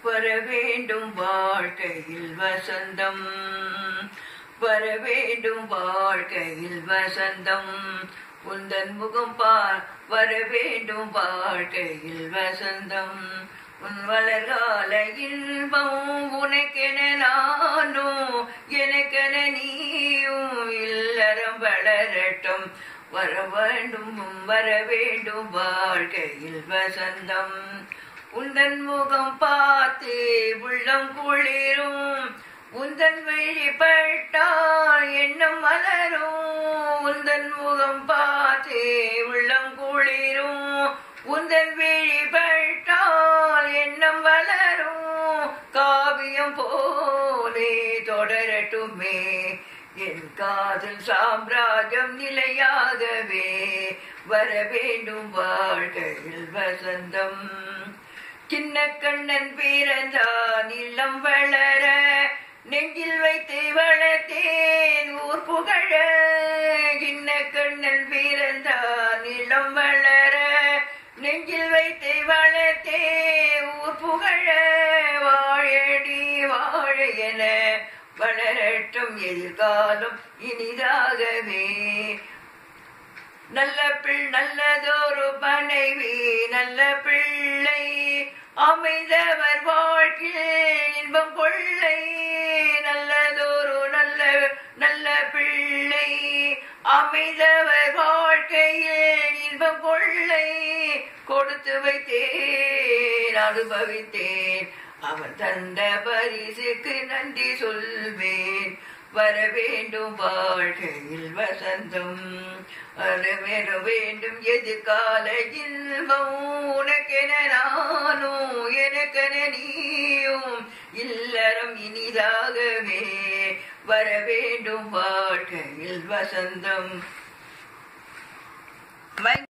வர வேண்டும் வாழ்க்கையில் வசந்தம் வர வேண்டும் வாழ்க்கையில் வசந்தம் உந்தன் முகம் பார் வர வேண்டும் வாழ்க்கையில் வசந்தம் உன் வளர்கால இன்பம் உனக்கென நானும் எனக்கென நீயும் இல்லறம் வளரட்டும் வர வேண்டும் வர வேண்டும் வாழ்க்கையில் வசந்தம் உந்தன் முகம் பார்த்து உள்ளம் குளிரும் உந்தன் வழிபட்டால் எண்ணம் மலரும் உந்தன் முகம் பார்த்து உள்ளம் குளிரும் உந்தன் வழிபட்டால் எண்ணம் வளரும் காவியம் போலே தொடரட்டுமே என் காதல் சாம்ராஜ்யம் நிலையாகவே வர வேண்டும் வாழ்க்கையில் வசந்தம் சின்ன கண்ணன் பிறந்தான் இல்லம் வளர நெஞ்சில் வைத்து வளர்த்தேன் ஊர் புகழ சின்ன கண்ணன் பிறந்தான் இல்லம் வளர நெஞ்சில் வைத்து வளர்த்தே ஊர் புகழ வாழடி வாழ என வளரட்டும் எதிர்காலம் இனிதாகவே நல்ல பிள் நல்லதொரு மனைவி நல்ல பிள்ளை அமைந்தவர் வாழ்க்கையில் இன்பம் கொள்ளை நல்லதொரு நல்ல நல்ல பிள்ளை அமைந்தவர் வாழ்க்கையில் இன்பம் கொள்ளை கொடுத்து வைத்தேன் அனுபவித்தேன் அவன் தந்த பரிசுக்கு நன்றி சொல்வேன் வர வேண்டும் வாழ்க்கையில் வசந்தம் வர வேற வேண்டும் எதிர்கால இன்பம் உனக்கென நானும் எனக்கென நீயும் இல்லறம் இனிதாகவே வர வேண்டும் வாழ்க்கையில் வசந்தம்